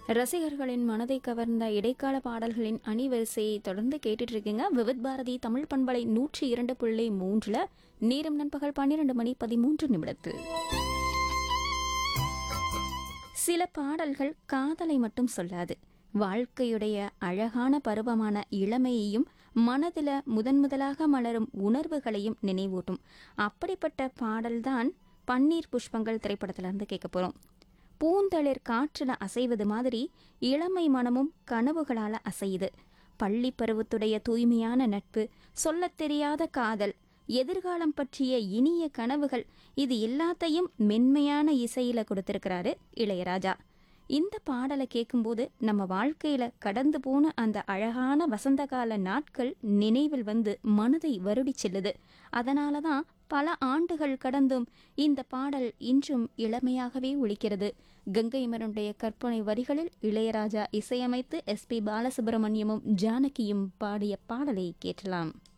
ரசிகர்களின் மனதை கவர்ந்த இடைக்கால பாடல்களின் அணிவரிசையை தொடர்ந்து கேட்டுட்டு இருக்கீங்க விவித் பாரதி தமிழ் பண்பலை நூற்றி இரண்டு புள்ளி மூன்றுல நேரம் நண்பகல் பன்னிரண்டு மணி பதிமூன்று நிமிடத்தில் சில பாடல்கள் காதலை மட்டும் சொல்லாது வாழ்க்கையுடைய அழகான பருவமான இளமையையும் மனதில முதன் முதலாக மலரும் உணர்வுகளையும் நினைவூட்டும் அப்படிப்பட்ட பாடல்தான் பன்னீர் புஷ்பங்கள் திரைப்படத்திலிருந்து கேட்க போறோம் பூந்தளிர் காற்றுல அசைவது மாதிரி இளமை மனமும் கனவுகளால அசையுது பள்ளி பருவத்துடைய தூய்மையான நட்பு சொல்லத் தெரியாத காதல் எதிர்காலம் பற்றிய இனிய கனவுகள் இது எல்லாத்தையும் மென்மையான இசையில கொடுத்திருக்கிறாரு இளையராஜா இந்த பாடலை கேட்கும்போது நம்ம வாழ்க்கையில கடந்து போன அந்த அழகான வசந்த கால நாட்கள் நினைவில் வந்து மனதை வருடி செல்லுது அதனால தான் பல ஆண்டுகள் கடந்தும் இந்த பாடல் இன்றும் இளமையாகவே ஒலிக்கிறது கங்கை மரனுடைய கற்பனை வரிகளில் இளையராஜா இசையமைத்து எஸ் பி பாலசுப்ரமணியமும் ஜானகியும் பாடிய பாடலை கேட்டலாம்